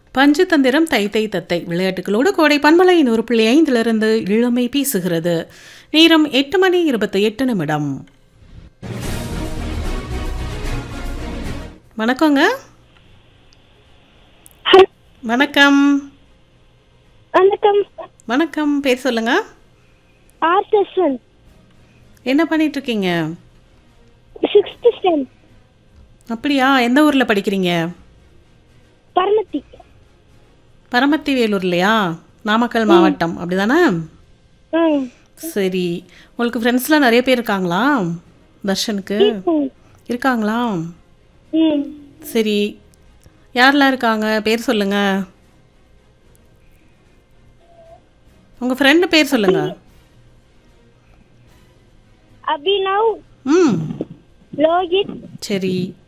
பஞ்சதந்திரம் தை தை தத்தை விளையாட்டுகளோடு கோடை பண்பலையின் ஒரு புள்ளி ஐந்திலிருந்து இளமை பேசுகிறது நேரம் எட்டு மணி இருபத்தி எட்டு நிமிடம் வணக்கங்க வணக்கம் வணக்கம் வணக்கம் பேர் சொல்லுங்க ஆர் செஷன் என்ன பண்ணிட்டு இருக்கீங்க சிக்ஸ்த் ஸ்டாண்ட் அப்படியா எந்த ஊர்ல படிக்கிறீங்க பரமத்தி பரமத்தி வேலூர்லையா நாமக்கல் மாவட்டம் அப்படிதானே ம் சரி உங்களுக்கு ஃப்ரெண்ட்ஸ்லாம் நிறைய பேர் இருக்காங்களா தர்ஷனுக்கு ம். இருக்காங்களா ம் சரி யாரெல்லாம் இருக்காங்க பேர் சொல்லுங்க உங்க ஃப்ரெண்டு பேர் சொல்லுங்க அபினவ் ம் லோகித் சரி